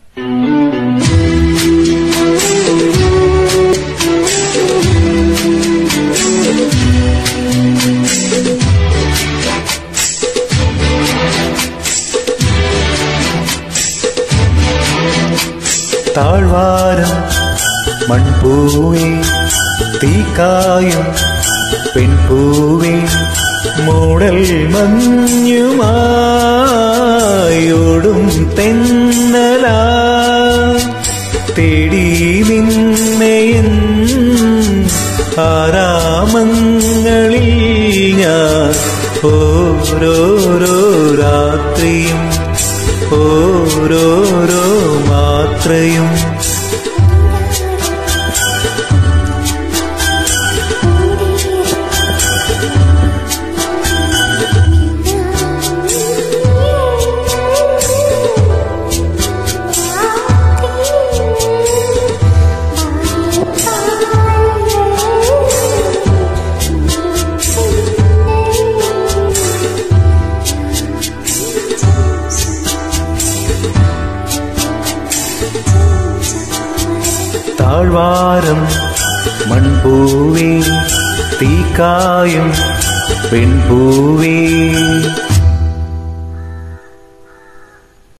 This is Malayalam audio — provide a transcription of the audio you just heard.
താഴ്വാരം മൺപൂവേ തീക്കായും പെൺപൂവേ മൂടൽ മഞ്ഞുമായോടും തെന്നലാ തേടി നിന്നെയൻ ആരാമങ്ങളിൽ ഞാൻ ഓരോരോ രാത്രിയും ഓരോരോ മാത്രയും താഴ്വാരം മൺപൂവേ തീക്കായും പെൺപൂവേ